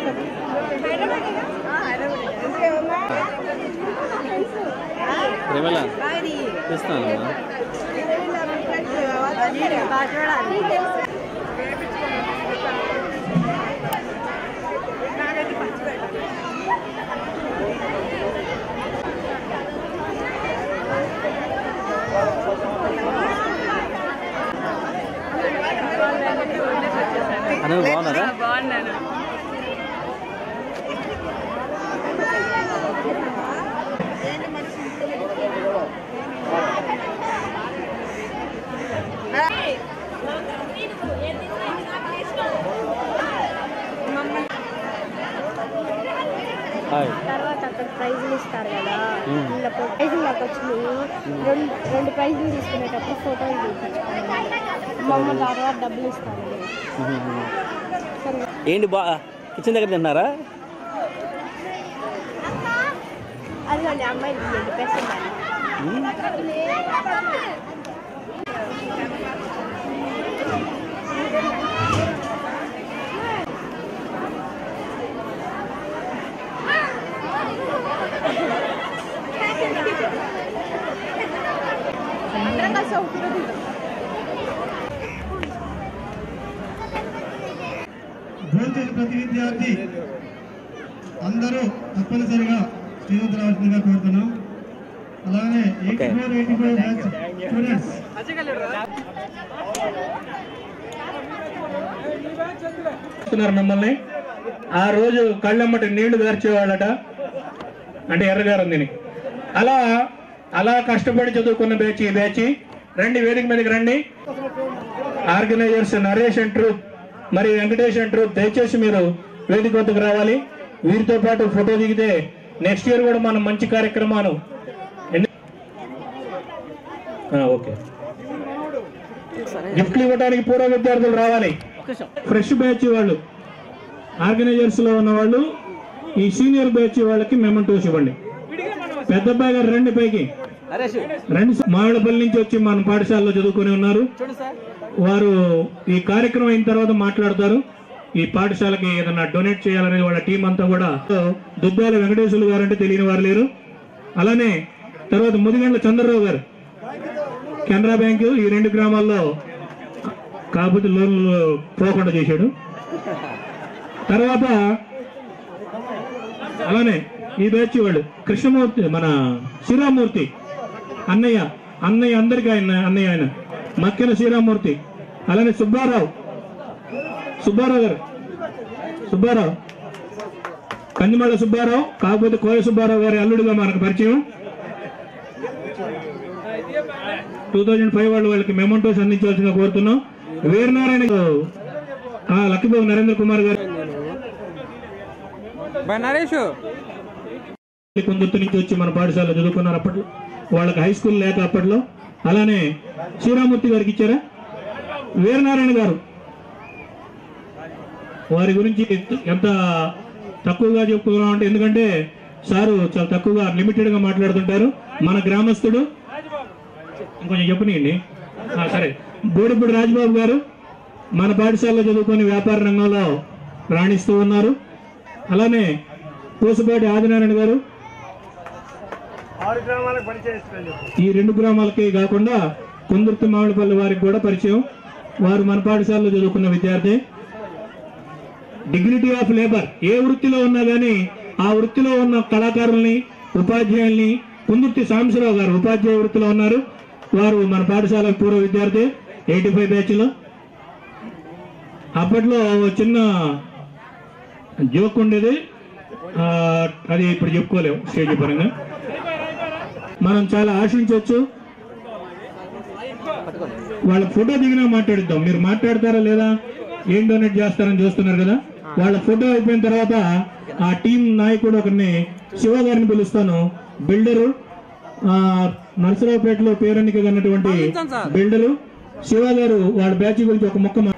ప్రేమలా తెస్తాను అన్న బాగున్నారా బాగున్నాను హాయ్ తర్వాత అక్కడ ప్రైజులు ఇస్తారు కదా మ్మ్. ఇలా ప్రైజులు నాకు వచ్చినాయి రెండు రెండు ప్రైజులు తీసుకునేటప్పుడు ఫోటోలు తీపించుకోవాలి మమ్మ తర్వాత డబ్బులు ఇస్తాను సరే ఏంటి బా కిచెన్ దగ్గర తిన్నారా అదిగోండి అమ్మాయి తీయండి పెసలు అందరం కలిసి ఒక ఫోటో దిగుదాం. భోజన ప్రతి విద్యార్థి అందరూ తప్పనిసరిగా స్టేజ్ రావాల్సిందిగా కోరుతున్నాం అలాగే eighty four eighty five batch students చేస్తున్నారు మిమ్మల్ని ఆ రోజు కళ్ళమ్మటి నీళ్లు గార్చేవాళ్ళట అంటే ఎర్రగారందిని అలా అలా కష్టపడి చదువుకున్న బ్యాచ్ ఈ బ్యాచ్ రండి వేదిక మీదకి రండి ఆర్గనైజర్స్ నరేష్ అండ్ ట్రూప్ మరి వెంకటేష్ అండ్ ట్రూప్ దయచేసి మీరు వేదిక వద్దకు రావాలి వీరితో పాటు ఫోటో దిగితే నెక్స్ట్ ఇయర్ కూడా మనం మంచి కార్యక్రమాలు ఎన్ని- ఆ, ఓకే గిఫ్ట్లు ఇవ్వడానికి పూర్వ విద్యార్థులు రావాలి ఫ్రెష్ బ్యాచ్ వాళ్ళు ఆర్గనైజర్స్ లో ఉన్న వాళ్ళు ఈ సీనియర్ బ్యాచ్ వాళ్ళకి మెమెంటోస్ ఇవ్వండి పెద్ద అబ్బాయి గారు రండి పైకి నరేష్ రండి మామిడిపల్లి నుంచి వచ్చి మన పాఠశాలలో చదువుకొని ఉన్నారు చూడు సార్ వారు ఈ కార్యక్రమం అయిన తర్వాత మాట్లాడతారు ఈ పాఠశాలకి ఏదైనా డొనేట్ చేయాలనేది వాళ్ళ టీం అంతా కూడా దుబ్బాల వెంకటేశ్వర్లు గారు అంటే తెలియని వారు లేరు అలానే తర్వాత ముదిగండ్ల చంద్రరావు గారు కెనరా బ్యాంకు ఈ రెండు గ్రామాల్లో కాకపోతే లోన్లు పోకుండా చేశాడు తర్వాత అలానే ఈ బ్యాచ్ వాళ్ళు కృష్ణమూర్తి మన శ్రీరామూర్తి అన్నయ్య అన్నయ్య అందరికీ ఆయన అన్నయ్య ఆయన మక్కెన శ్రీరామూర్తి అలానే సుబ్బారావు సుబ్బారావు గారు సుబ్బారావు కందిమళ్ళ సుబ్బారావు కాకపోతే కోయ సుబ్బారావు గారి అల్లుడిగా మనకు పరిచయం టూ థౌజండ్ ఫైవ్ వాళ్ళు వాళ్ళకి మెమోటోస్ అందించాల్సిందిగా కోరుతున్నాం వీరనారాయణ గారు, ఆ, లక్కిబాబు నరేంద్ర కుమార్ గారు నరేష్ కుందుర్తి నుంచి వచ్చి మన పాఠశాలలో చదువుకున్నారు అప్పట్లో వాళ్ళకి హై స్కూల్ లేక అప్పట్లో అలానే శ్రీరామూర్తి గారికి ఇచ్చారా వీరనారాయణ గారు వారి గురించి ఎంత తక్కువగా చెప్పుకున్నాం అంటే ఎందుకంటే సారు చాలా తక్కువగా లిమిటెడ్ గా మాట్లాడుతుంటారు మన గ్రామస్తుడు ఇంకొంచెం చెప్పనియండి ఆ, సరే బోడిపూడి రాజబాబు గారు మన పాఠశాలలో చదువుకొని వ్యాపార రంగంలో రాణిస్తూ ఉన్నారు అలానే పూసపాటి ఆదినారాయణ గారు ఆరు గ్రామాలకు పనిచేస్తుంది ఈ రెండు గ్రామాలకి కాకుండా కుందుర్తి మామిడిపల్లి వారికి కూడా పరిచయం వారు మన పాఠశాలలో చదువుకున్న విద్యార్థి డిగ్నిటీ ఆఫ్ లేబర్ ఏ వృత్తిలో ఉన్నా కానీ ఆ వృత్తిలో ఉన్న కళాకారుల్ని ఉపాధ్యాయుల్ని కుందుర్తి సాంబశివరావు గారు ఉపాధ్యాయ వృత్తిలో ఉన్నారు వారు మన పాఠశాల పూర్వ విద్యార్థి ఎయిటీ ఫైవ్ బ్యాచ్లో అప్పట్లో ఓ చిన్న జోక్ ఉండేది ఆ, అది ఇప్పుడు చెప్పుకోలేము స్టేజ్ పరంగా మనం చాలా ఆశించవచ్చు వాళ్ళ ఫోటో దిగినా మాట్లాడిద్దాం మీరు మాట్లాడతారా లేదా ఏం డొనేట్ చేస్తారని చూస్తున్నారు కదా వాళ్ళ ఫోటో అయిపోయిన తర్వాత ఆ టీం నాయకుడు ఒకరిని శివ గారిని పిలుస్తాను బిల్డరు ఆ, నరసరావుపేటలో పేరెన్నిక కన్నటువంటి బిల్డరు శివ గారు వాళ్ళ బ్యాచ్ గురించి ఒక మొక్క మా-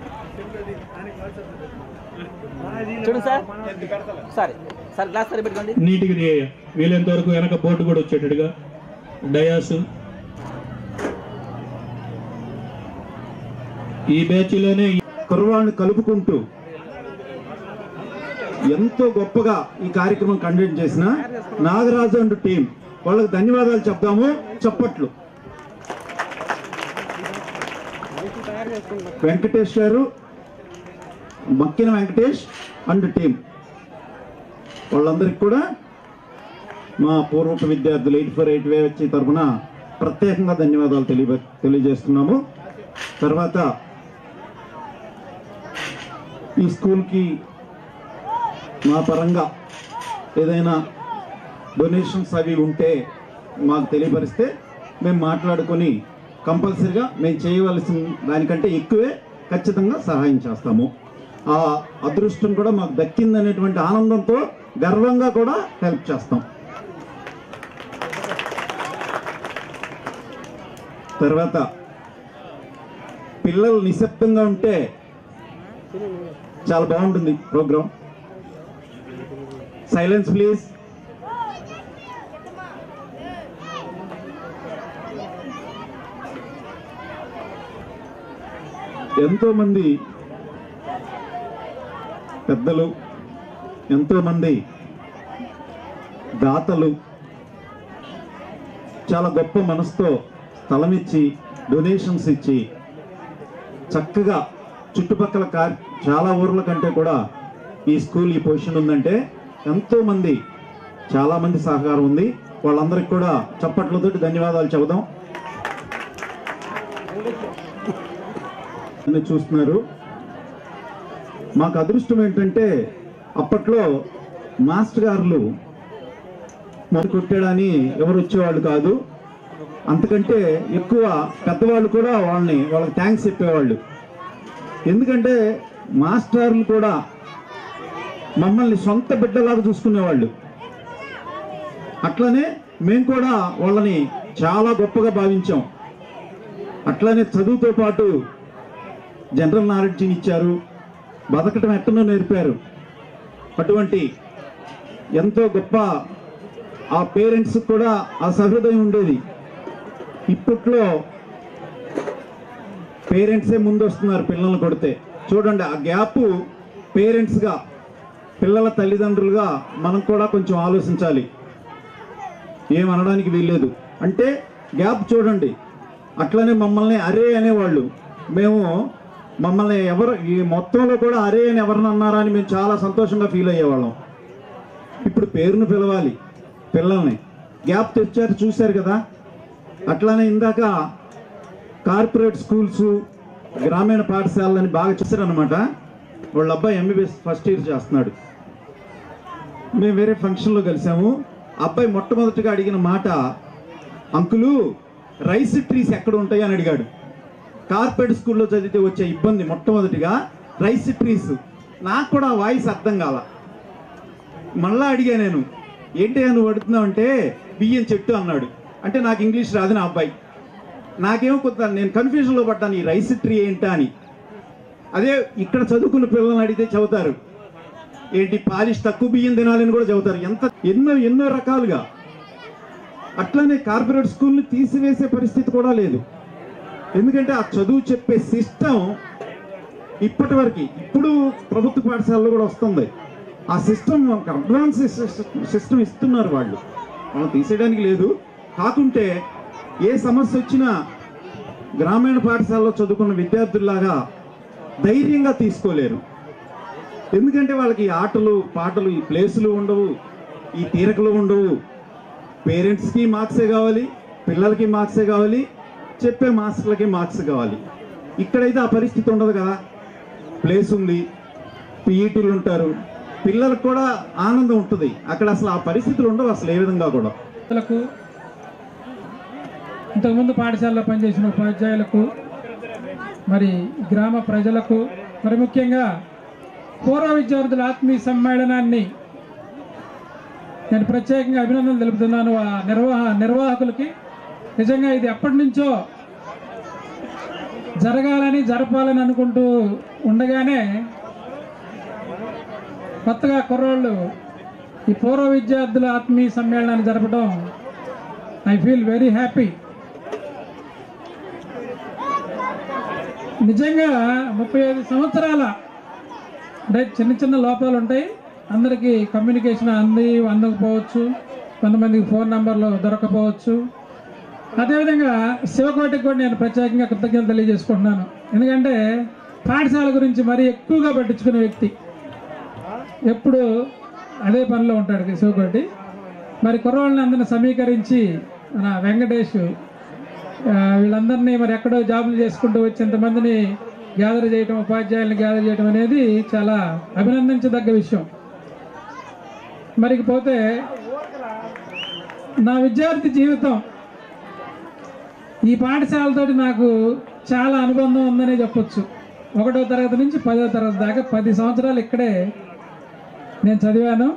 చూడు సార్ సరే సార్ గ్లాస్ సరి పెట్టుకోండి నీట్గా చేయ వీలైనంత వరకు వెనక బోర్డు కూడా వచ్చేటట్టుగా డయాస్ ఈ బ్యాచ్ లోనే కుర్రవాళ్ళని కలుపుకుంటూ ఎంతో గొప్పగా ఈ కార్యక్రమం కండక్ట్ చేసిన నాగరాజు అండ్ టీం వాళ్ళకి ధన్యవాదాలు చెప్తాము చప్పట్లు వెంకటేష్ గారు మక్కిన వెంకటేష్ అండ్ టీం వాళ్ళందరికీ కూడా మా పూర్వపు విద్యార్థులు ఎయిట్ ఫోర్ ఎయిట్ వే వచ్చి తరఫున ప్రత్యేకంగా ధన్యవాదాలు తెలియ తెలియజేస్తున్నాము తర్వాత ఈ స్కూల్కి మా పరంగా ఏదైనా డొనేషన్స్ అవి ఉంటే మాకు తెలియపరిస్తే మేము మాట్లాడుకొని కంపల్సరిగా మేము చేయవలసిన దానికంటే ఎక్కువే ఖచ్చితంగా సహాయం చేస్తాము ఆ అదృష్టం కూడా మాకు దక్కిందనేటువంటి ఆనందంతో గర్వంగా కూడా హెల్ప్ చేస్తాం తర్వాత పిల్లలు నిశ్శబ్దంగా ఉంటే చాలా బాగుంటుంది ప్రోగ్రాం సైలెన్స్ ప్లీజ్ ఎంతో మంది పెద్దలు ఎంతో మంది దాతలు చాలా గొప్ప మనసుతో స్థలమిచ్చి డొనేషన్స్ ఇచ్చి చక్కగా చుట్టుపక్కల కార్ చాలా ఊర్ల కంటే కూడా ఈ స్కూల్ ఈ పొజిషన్ ఉందంటే ఎంతో మంది చాలా మంది సహకారం ఉంది వాళ్ళందరికీ కూడా చప్పట్లతో ధన్యవాదాలు చెబుదాం అన్ని చూస్తున్నారు మాకు అదృష్టం ఏంటంటే అప్పట్లో మాస్టర్ గారులు మొదలు కొట్టాడని ఎవరు వచ్చేవాళ్ళు కాదు అంతకంటే ఎక్కువ పెద్దవాళ్ళు కూడా వాళ్ళని వాళ్ళకి థ్యాంక్స్ చెప్పేవాళ్ళు ఎందుకంటే మాస్టర్లు కూడా మమ్మల్ని సొంత బిడ్డలాగా చూసుకునేవాళ్ళు అట్లనే మేము కూడా వాళ్ళని చాలా గొప్పగా భావించాం అట్లనే చదువుతో పాటు జనరల్ నాలెడ్జ్ని ఇచ్చారు బతకటం ఎట్టనో నేర్పారు అటువంటి ఎంతో గొప్ప ఆ పేరెంట్స్ కూడా ఆ సహృదయం ఉండేది ఇప్పట్లో పేరెంట్సే ముందు వస్తున్నారు పిల్లల్ని కొడితే చూడండి ఆ గ్యాప్ పేరెంట్స్గా పిల్లల తల్లిదండ్రులుగా మనం కూడా కొంచెం ఆలోచించాలి ఏమనడానికి వీల్లేదు అంటే గ్యాప్ చూడండి అట్లనే మమ్మల్ని అరే అనేవాళ్ళు మేము మమ్మల్ని ఎవరు ఈ మొత్తంలో కూడా అరే అని ఎవరిని అన్నారా అని మేము చాలా సంతోషంగా ఫీల్ అయ్యేవాళ్ళం ఇప్పుడు పేరును పిలవాలి పిల్లల్ని గ్యాప్ తెచ్చారు చూశారు కదా అట్లానే ఇందాక కార్పొరేట్ స్కూల్స్ గ్రామీణ పాఠశాలని బాగా చూశారనమాట వాళ్ళ అబ్బాయి ఎంబీబీఎస్ ఫస్ట్ ఇయర్ చేస్తున్నాడు మేము వేరే ఫంక్షన్లో కలిసాము అబ్బాయి మొట్టమొదటిగా అడిగిన మాట అంకులు రైస్ ట్రీస్ ఎక్కడ ఉంటాయి అని అడిగాడు కార్పొరేట్ స్కూల్లో చదివితే వచ్చే ఇబ్బంది మొట్టమొదటిగా రైస్ ట్రీస్ నాకు కూడా ఆ వాయిస్ అర్థం కాల మళ్ళా అడిగా నేను ఏంటి నువ్వు అడుగుతున్నావు అంటే బియ్యం చెట్టు అన్నాడు అంటే నాకు ఇంగ్లీష్ రాదు నా అబ్బాయి నాకేమో కొంత నేను కన్ఫ్యూజన్లో పడ్డాను ఈ రైస్ ట్రీ ఏంటా అని అదే ఇక్కడ చదువుకున్న పిల్లల్ని అడిగితే చదువుతారు ఏంటి పాలిష్ తక్కువ బియ్యం తినాలని కూడా చదువుతారు ఎంత ఎన్నో ఎన్నో రకాలుగా అట్లనే కార్పొరేట్ స్కూల్ని తీసివేసే పరిస్థితి కూడా లేదు ఎందుకంటే ఆ చదువు చెప్పే సిస్టమ్ ఇప్పటి వరకు ఇప్పుడు ప్రభుత్వ పాఠశాలలో కూడా వస్తుంది ఆ సిస్టమ్ అడ్వాన్స్ సిస్టమ్ ఇస్తున్నారు వాళ్ళు మనం తీసేయడానికి లేదు కాకుంటే ఏ సమస్య వచ్చినా గ్రామీణ పాఠశాలలో చదువుకున్న విద్యార్థుల్లాగా ధైర్యంగా తీసుకోలేరు ఎందుకంటే వాళ్ళకి ఈ ఆటలు పాటలు ఈ ప్లేసులు ఉండవు ఈ తీరకలు ఉండవు పేరెంట్స్కి మార్క్సే కావాలి పిల్లలకి మార్క్సే కావాలి చెప్పే మాస్టర్లకి మార్క్స్ కావాలి ఇక్కడైతే ఆ పరిస్థితి ఉండదు కదా ప్లేస్ ఉంది పీఈటీలు ఉంటారు పిల్లలకు కూడా ఆనందం ఉంటుంది అక్కడ అసలు ఆ పరిస్థితులు ఉండవు అసలు ఏ విధంగా కూడా ఉపాధ్యాయులకు ఇంతకుముందు పాఠశాలలో పనిచేసిన ఉపాధ్యాయులకు మరి గ్రామ ప్రజలకు మరి ముఖ్యంగా పూర్వ విద్యార్థుల ఆత్మీయ సమ్మేళనాన్ని నేను ప్రత్యేకంగా అభినందనలు తెలుపుతున్నాను ఆ నిర్వాహ నిర్వాహకులకి నిజంగా ఇది ఎప్పటి నుంచో జరగాలని జరపాలని అనుకుంటూ ఉండగానే కొత్తగా కుర్రోళ్ళు ఈ పూర్వ విద్యార్థుల ఆత్మీయ సమ్మేళనాన్ని జరపడం ఐ ఫీల్ వెరీ హ్యాపీ నిజంగా ముప్పై ఐదు సంవత్సరాల అంటే చిన్న చిన్న లోపాలు ఉంటాయి అందరికీ కమ్యూనికేషన్ అంది అందకపోవచ్చు కొంతమందికి ఫోన్ నంబర్లు దొరకపోవచ్చు అదేవిధంగా శివకోటికి కూడా నేను ప్రత్యేకంగా కృతజ్ఞతలు తెలియజేసుకుంటున్నాను ఎందుకంటే పాఠశాల గురించి మరీ ఎక్కువగా పట్టించుకునే వ్యక్తి ఎప్పుడు అదే పనిలో ఉంటాడు శివకోటి మరి కుర్రవాళ్ళని అందరిని సమీకరించి మన వెంకటేష్ ఆ, వీళ్ళందరినీ మరి ఎక్కడో జాబులు చేసుకుంటూ వచ్చేంతమందిని గ్యాదర్ చేయటం ఉపాధ్యాయులను గ్యాదర్ చేయటం అనేది చాలా అభినందించదగ్గ విషయం మరికి పోతే నా విద్యార్థి జీవితం ఈ పాఠశాలతోటి నాకు చాలా అనుబంధం ఉందనే చెప్పొచ్చు ఒకటో తరగతి నుంచి పదో తరగతి దాకా పది సంవత్సరాలు ఇక్కడే నేను చదివాను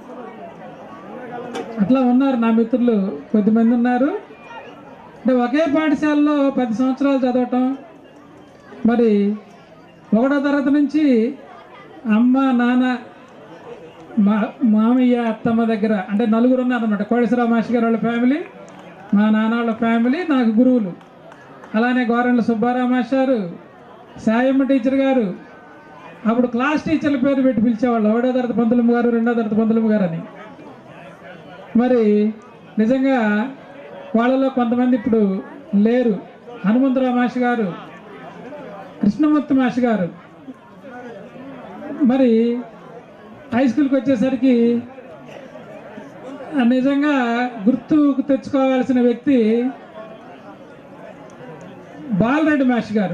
అట్లా ఉన్నారు నా మిత్రులు కొద్దిమంది ఉన్నారు అంటే ఒకే పాఠశాలలో పది సంవత్సరాలు చదవటం మరి ఒకటో తరగతి నుంచి అమ్మ నాన్న మా మామయ్య అత్తమ్మ దగ్గర అంటే నలుగురు ఉన్నారన్నమాట కోడేశ్వరరావు మాస్టర్ గారు వాళ్ళ ఫ్యామిలీ మా నాన్న వాళ్ళ ఫ్యామిలీ నాకు గురువులు అలానే గోరెండ్ల సుబ్బారావు మాస్టారు సాయమ్మ టీచర్ గారు అప్పుడు క్లాస్ టీచర్ల పేరు పెట్టి పిలిచేవాళ్ళు ఒకటో తరగతి పంతులమ్మ గారు రెండో తరగతి పంతులమ్మ గారు అని మరి నిజంగా వాళ్ళలో కొంతమంది ఇప్పుడు లేరు హనుమంతరావు మాష గారు కృష్ణమూర్తి మాష గారు మరి హై స్కూల్కి వచ్చేసరికి ఆ నిజంగా గుర్తుకు తెచ్చుకోవాల్సిన వ్యక్తి బాలరెడ్డి మాష్ గారు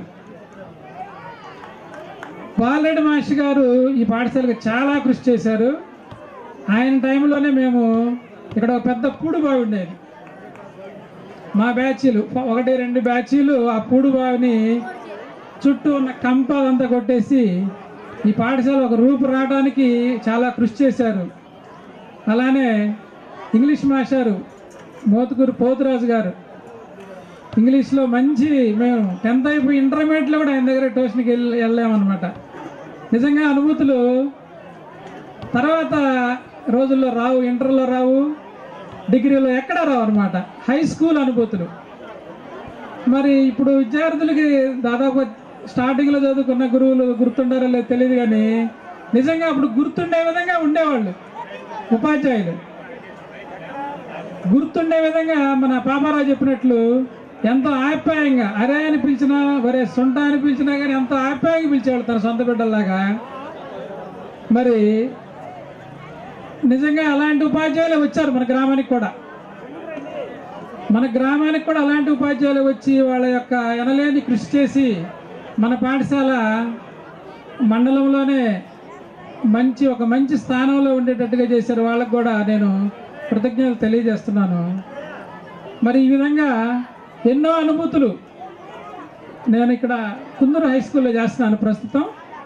బాలరెడ్డి మాష్ గారు ఈ పాఠశాలకు చాలా కృషి చేశారు ఆయన టైంలోనే మేము ఇక్కడ ఒక పెద్ద పూడు బావి ఉండేది మా బ్యాచీలు ఒకటి రెండు బ్యాచీలు ఆ పూడు బావిని చుట్టూ ఉన్న కంప అదంతా కొట్టేసి ఈ పాఠశాల ఒక రూపు రావడానికి చాలా కృషి చేశారు అలానే ఇంగ్లీష్ మాస్టారు మోతుకూరు పోతురాజు గారు ఇంగ్లీష్లో మంచి మేము టెన్త్ అయిపోయి ఇంటర్మీడియట్లో కూడా ఆయన దగ్గర ట్యూషన్కి వెళ్ళి వెళ్ళామన్నమాట నిజంగా అనుభూతులు తర్వాత రోజుల్లో రావు ఇంటర్లో రావు డిగ్రీలో ఎక్కడ రావు అనమాట హై స్కూల్ అనుభూతులు మరి ఇప్పుడు విద్యార్థులకి దాదాపు స్టార్టింగ్లో చదువుకున్న గురువులు గుర్తుండారో లేదో తెలియదు కానీ నిజంగా అప్పుడు గుర్తుండే విధంగా ఉండేవాళ్ళు ఉపాధ్యాయులు గుర్తుండే విధంగా మన పాపారావు చెప్పినట్లు ఎంతో ఆప్యాయంగా అరే అని పిలిచినా వరే సొంట అని పిలిచినా కానీ ఎంతో ఆప్యాయంగా పిలిచేవాళ్ళు తన సొంత బిడ్డల్లాగా మరి నిజంగా అలాంటి ఉపాధ్యాయులు వచ్చారు మన గ్రామానికి కూడా మన గ్రామానికి కూడా అలాంటి ఉపాధ్యాయులు వచ్చి వాళ్ళ యొక్క ఎనలేని కృషి చేసి మన పాఠశాల మండలంలోనే మంచి ఒక మంచి స్థానంలో ఉండేటట్టుగా చేశారు వాళ్ళకు కూడా నేను కృతజ్ఞతలు తెలియజేస్తున్నాను మరి ఈ విధంగా ఎన్నో అనుభూతులు నేను ఇక్కడ కుందూరు హై స్కూల్లో చేస్తున్నాను ప్రస్తుతం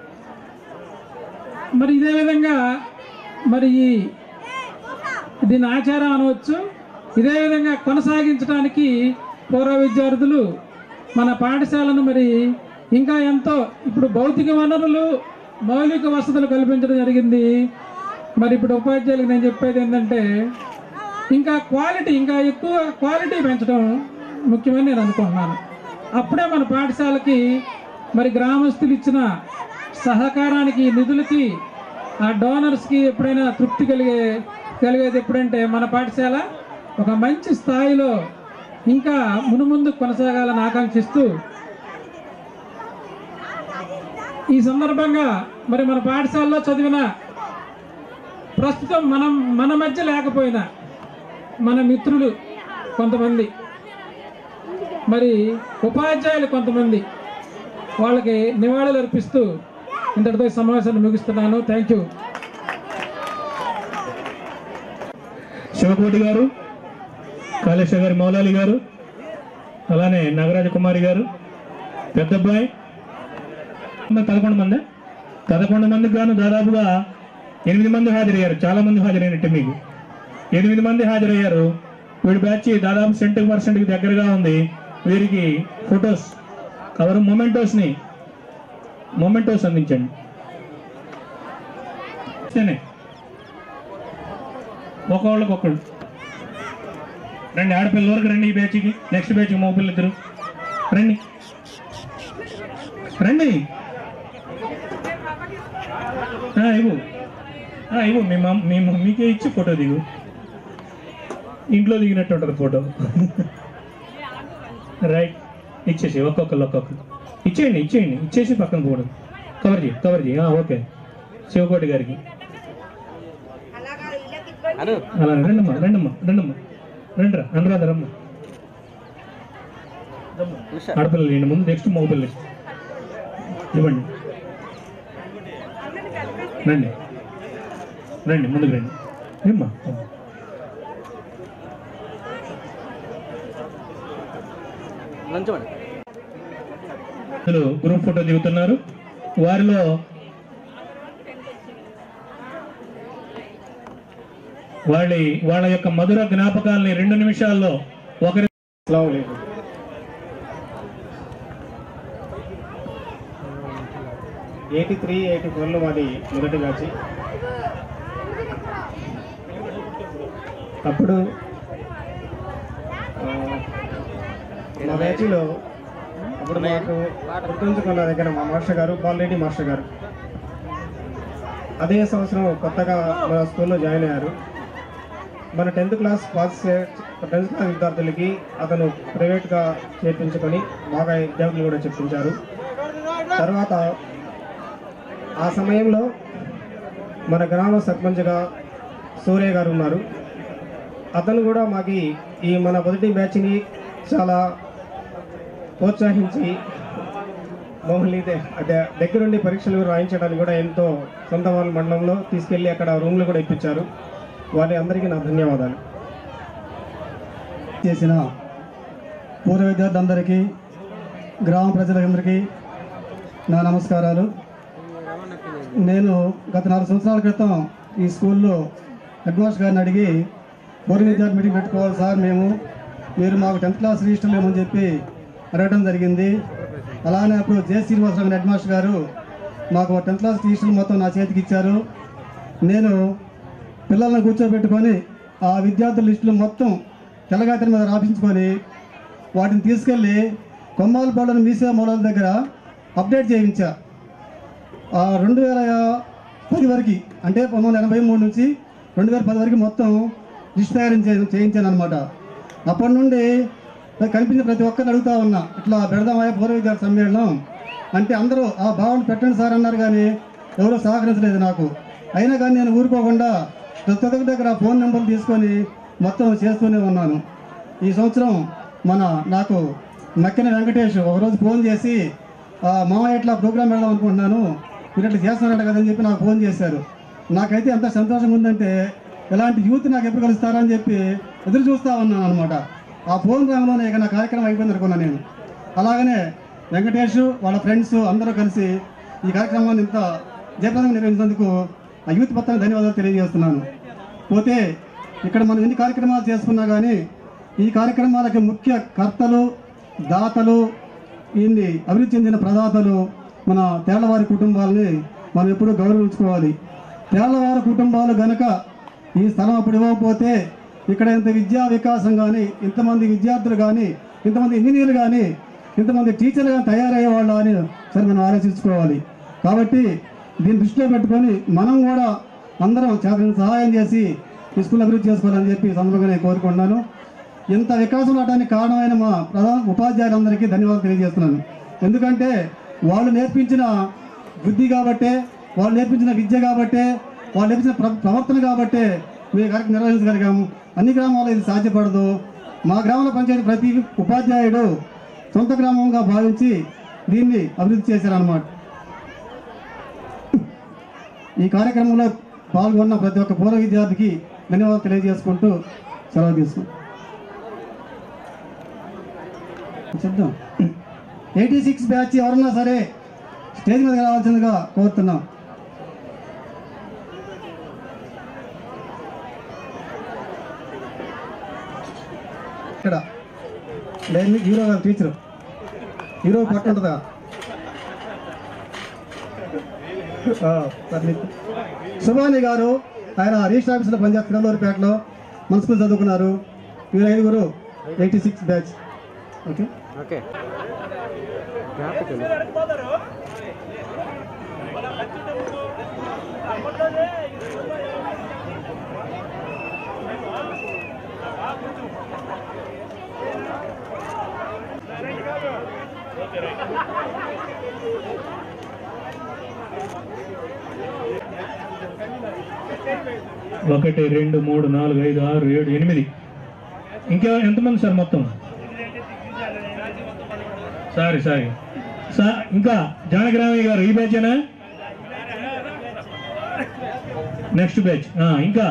మరి ఇదే విధంగా మరి ఈ దీని ఆచారం అనవచ్చు ఇదే విధంగా కొనసాగించడానికి పూర్వ విద్యార్థులు మన పాఠశాలను మరి ఇంకా ఎంతో ఇప్పుడు భౌతిక వనరులు మౌలిక వసతులు కల్పించడం జరిగింది మరి ఇప్పుడు ఉపాధ్యాయులకు నేను చెప్పేది ఏంటంటే ఇంకా క్వాలిటీ ఇంకా ఎక్కువ క్వాలిటీ పెంచడం ముఖ్యమని నేను అనుకుంటున్నాను అప్పుడే మన పాఠశాలకి మరి గ్రామస్తులు ఇచ్చిన సహకారానికి నిధులకి ఆ డోనర్స్కి ఎప్పుడైనా తృప్తి కలిగే కలిగేది ఎప్పుడంటే మన పాఠశాల ఒక మంచి స్థాయిలో ఇంకా మునుముందు కొనసాగాలని ఆకాంక్షిస్తూ ఈ సందర్భంగా మరి మన పాఠశాలలో చదివిన ప్రస్తుతం మనం మన మధ్య లేకపోయినా మన మిత్రులు కొంతమంది మరి ఉపాధ్యాయులు కొంతమంది వాళ్ళకి నివాళులు అర్పిస్తూ ఇంతటితో ఈ సమావేశాన్ని ముగిస్తున్నాను థ్యాంక్ యూ శివకోటి గారు కాళేశ్వర గారి మౌలాలి గారు అలానే నాగరాజ కుమారి గారు పెద్దబ్బాయి మొత్తం పదకొండు మంది పదకొండు మందికి గాను దాదాపుగా ఎనిమిది మంది హాజరయ్యారు చాలా మంది హాజరైనట్టు మీకు ఎనిమిది మంది హాజరయ్యారు వీడి బ్యాచ్ దాదాపు సెంటు పర్సెంట్కి దగ్గరగా ఉంది వీరికి ఫొటోస్ కవర్ మొమెంటోస్ని మొమెంటోస్ అందించండి సరే. ఒక్కొక్కళ్ళకి ఒక్కళ్ళు రండి ఆడపిల్లల వరకు రండి ఈ బ్యాచ్కి నెక్స్ట్ బ్యాచ్కి మగపిల్లలు ఇద్దరు రండి రండి ఆ, ఇవ్వు ఆ, ఇవ్వు మీ మమ్ మీ మమ్మీకే ఇచ్చి ఫోటో దిగు ఇంట్లో దిగినట్టు ఉంటుంది ఫోటో రైట్ ఇచ్చేసి ఒక్కొక్కరు ఒక్కొక్కరు ఇచ్చేయండి ఇచ్చేయండి ఇచ్చేసి పక్కన పోవడం కవర్ చేయి కవర్ చేయి ఆ, ఓకే శివకోటి గారికి అను అలా రెండమ్మా రెండమ్మా రెండమ్మా రండిరా అనురాధ రమ్మ ఉషా ఆడపిల్లలు ఏంటి ముందు నెక్స్ట్ మగపిల్లలు ఇవ్వండి రండి రండి ముందుకు రండి ఏమ్మా లంచమండి అసలు గ్రూప్ ఫోటో దిగుతున్నారు వారిలో వాళ్ళ వాళ్ళ యొక్క మధుర జ్ఞాపకాలని రెండు నిమిషాల్లో ఒకరి ఎయిటీ త్రీ ఎయిటీ ఫోర్లో మాది మొదటి బ్యాచ్ అప్పుడు ఆ, మా బ్యాచ్లో అప్పుడు మాకు గుర్తుంచుకున్న దగ్గర మా మాస్టర్ గారు బాలరెడ్డి మాస్టర్ గారు అదే సంవత్సరం కొత్తగా మన స్కూల్లో జాయిన్ అయ్యారు మన టెన్త్ క్లాస్ పాస్ చే- టెన్త్ క్లాస్ విద్యార్థులకి అతను ప్రైవేట్గా చేర్పించుకొని బాగా ఎగ్జామ్లు కూడా చెప్పించారు తర్వాత ఆ సమయంలో మన గ్రామ సర్పంచ్గా సూర్య గారు ఉన్నారు అతను కూడా మాకి ఈ మన మొదటి బ్యాచ్ని చాలా ప్రోత్సహించి మమ్మల్ని ద- ద- దగ్గరుండి పరీక్షలు రాయించడానికి కూడా ఎంతో సొంత వాళ్ళ మండలంలో తీసుకెళ్ళి అక్కడ రూమ్లు కూడా ఇప్పించారు వారి అందరికీ నా ధన్యవాదాలు చేసిన పూర్వ విద్యార్థులందరికీ గ్రామ ప్రజలందరికీ నా నమస్కారాలు నేను గత నాలుగు సంవత్సరాల క్రితం ఈ స్కూల్లో హెడ్ మాస్టర్ గారిని అడిగి పూర్వ విద్యార్థి మీటింగ్ పెట్టుకోవాలి సార్ మేము మీరు మాకు టెన్త్ క్లాస్ రిజిస్టర్ లేమని చెప్పి అడగడం జరిగింది అలానే అప్పుడు జే శ్రీనివాసరావు గారి హెడ్ మాస్టర్ గారు మాకు టెన్త్ క్లాస్ రిజిస్టర్ మొత్తం నా చేతికి ఇచ్చారు నేను పిల్లల్ని కూర్చోబెట్టుకొని ఆ విద్యార్థుల లిస్టులు మొత్తం తెల్లగాతల మీద రాపించుకొని వాటిని తీసుకెళ్ళి కొమ్మాలపాడుని మీసే మూలాల దగ్గర అప్డేట్ చేయించా ఆ రెండు వేల పది వరకు అంటే పంతొమ్మిది వందల ఎనభై మూడు నుంచి రెండు వేల పది వరకు మొత్తం లిస్ట్ తయారు చే- చేయించాను అనమాట అప్పటి నుండి నాకు కనిపించిన ప్రతి ఒక్కరిని అడుగుతా ఉన్నా ఇట్లా పెడదామయ్యా పూర్వ విద్యార్థి సమ్మేళనం అంటే అందరూ ఆ భావన పెట్టండి సార్ అన్నారు కానీ ఎవరూ సహకరించలేదు నాకు అయినా కానీ నేను ఊరుకోకుండా ప్రతి ఒక్కరి దగ్గర ఫోన్ నెంబర్లు తీసుకొని మొత్తం చేస్తూనే ఉన్నాను ఈ సంవత్సరం మన నాకు నక్కిన వెంకటేష్ ఒకరోజు ఫోన్ చేసి "ఆ, మామయ్య ఇట్లా ప్రోగ్రామ్ పెడదాం అనుకుంటున్నాను మీరు ఇట్లా చేస్తున్నారంట కదని చెప్పి నాకు ఫోన్ చేశారు నాకైతే ఎంత సంతోషంగా ఉందంటే ఇలాంటి యూత్ నాకు ఎప్పుడు కలుస్తారని చెప్పి ఎదురు చూస్తూ ఉన్నాను అనమాట ఆ ఫోన్ రంగంలోనే ఇక నా కార్యక్రమం అయిపోయింది అనుకున్నాను నేను అలాగనే వెంకటేష్ వాళ్ళ ఫ్రెండ్స్ అందరూ కలిసి ఈ కార్యక్రమాన్ని ఇంత జయప్రదంగా నిర్వహించినందుకు ఆ యూత్ మొత్తానికి ధన్యవాదాలు తెలియజేస్తున్నాను పోతే ఇక్కడ మనం ఎన్ని కార్యక్రమాలు చేసుకున్నా కానీ ఈ కార్యక్రమాలకి ముఖ్య కర్తలు దాతలు ఇన్ని అభివృద్ధి చెందిన ప్రదాతలు మన తేళ్లవారి కుటుంబాలని మనం ఎప్పుడూ గౌరవించుకోవాలి తేళ్లవారి కుటుంబాలు గనక ఈ స్థలం అప్పుడు ఇవ్వకపోతే ఇక్కడ ఇంత విద్యా వికాసం కానీ ఇంతమంది విద్యార్థులు కానీ ఇంతమంది ఇంజనీర్లు కానీ ఇంతమంది టీచర్లు కానీ తయారయ్యే వాళ్ళు అని సరే మనం ఆలోచించుకోవాలి కాబట్టి దీన్ని దృష్టిలో పెట్టుకొని మనం కూడా అందరం చాలా సహాయం చేసి ఈ స్కూల్ అభివృద్ధి చేసుకోవాలని చెప్పి ఈ సందర్భంగా నేను కోరుకుంటున్నాను ఇంత వికాసం రావడానికి కారణమైన మా ప్రధాన ఉపాధ్యాయులందరికీ ధన్యవాదాలు తెలియజేస్తున్నాను ఎందుకంటే వాళ్ళు నేర్పించిన బుద్ధి కాబట్టే వాళ్ళు నేర్పించిన విద్య కాబట్టే వాళ్ళు నేర్పించిన ప్ర- ప్రవర్తన కాబట్టే మేము ఈ కార్యక్రమం నిర్వహించగలిగాము అన్ని గ్రామాల్లో ఇది సాధ్యపడదు మా గ్రామంలో పనిచేసే ప్రతి ఉపాధ్యాయుడు సొంత గ్రామంగా భావించి దీన్ని అభివృద్ధి చేశారన్నమాట ఈ కార్యక్రమంలో పాల్గొన్న ప్రతి ఒక్క పూర్వ విద్యార్థికి ధన్యవాదాలు తెలియజేసుకుంటూ సెలవు తీసుకుంటాం చెప్దాం ఎయిటీ సిక్స్ బ్యాచ్ ఎవరన్నా సరే స్టేజ్ మీద రావాల్సిందిగా కోరుతున్నాం ఇక్కడ లేదు హీరో గారు టీచరు హీరో పట్టు ఉంటుందా ఆ, సరే. సుభాని గారు ఆయన రిజిస్టర్ ఆఫీస్లో పనిచేస్తున్నారు నెల్లూరుపేటలో మన స్కూల్ చదువుకున్నారు వీరు ఐదుగురు eighty six batch okay okay పోతారు ఒకటి రెండు మూడు నాలుగు ఐదు ఆరు ఏడు ఎనిమిది ఇంకా ఎంతమంది సార్ మొత్తం సారీ సారీ సార్ ఇంకా జానకిరామయ్య గారు ఈ బ్యాచేనా నెక్స్ట్ బ్యాచ్ ఆ, ఇంకా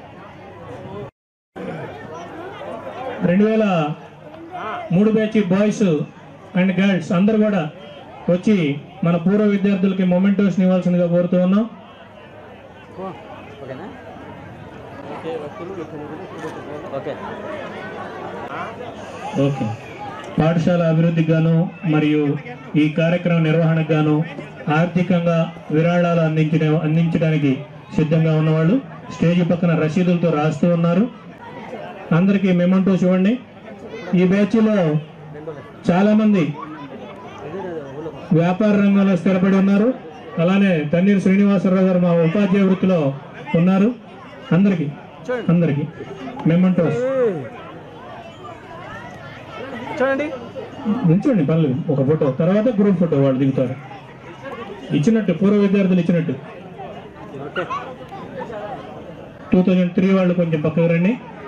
రెండు వేల మూడు బ్యాచ్ బాయ్స్ అండ్ గర్ల్స్ అందరు కూడా వచ్చి మన పూర్వ విద్యార్థులకి మొమెంటోస్ ఇవ్వాల్సిందిగా కోరుతూ ఉన్నాం ఓకేనా ఓకే ఓకే పాఠశాల అభివృద్ధికి గాను మరియు ఈ కార్యక్రమం నిర్వహణకు గాను ఆర్థికంగా విరాళాలు అందించిన అందించడానికి సిద్ధంగా ఉన్నవాళ్ళు స్టేజ్ పక్కన రసీదులతో రాస్తూ ఉన్నారు అందరికీ మెమంటో చూడండి ఈ బ్యాచ్లో చాలా మంది వ్యాపార రంగంలో స్థిరపడి ఉన్నారు అలానే తన్నీరు శ్రీనివాసరావు గారు మా ఉపాధ్యాయ వృత్తిలో ఉన్నారు అందరికీ అందరికీ మెమంటోస్ చూడండి ఉంచండి పర్లేదు ఒక ఫోటో తర్వాత గ్రూప్ ఫోటో వాళ్ళు దిగుతారు ఇచ్చినట్టు పూర్వ విద్యార్థులు ఇచ్చినట్టు ఓకే టూ థౌజండ్ త్రీ వాళ్ళు కొంచెం పక్కకు రండి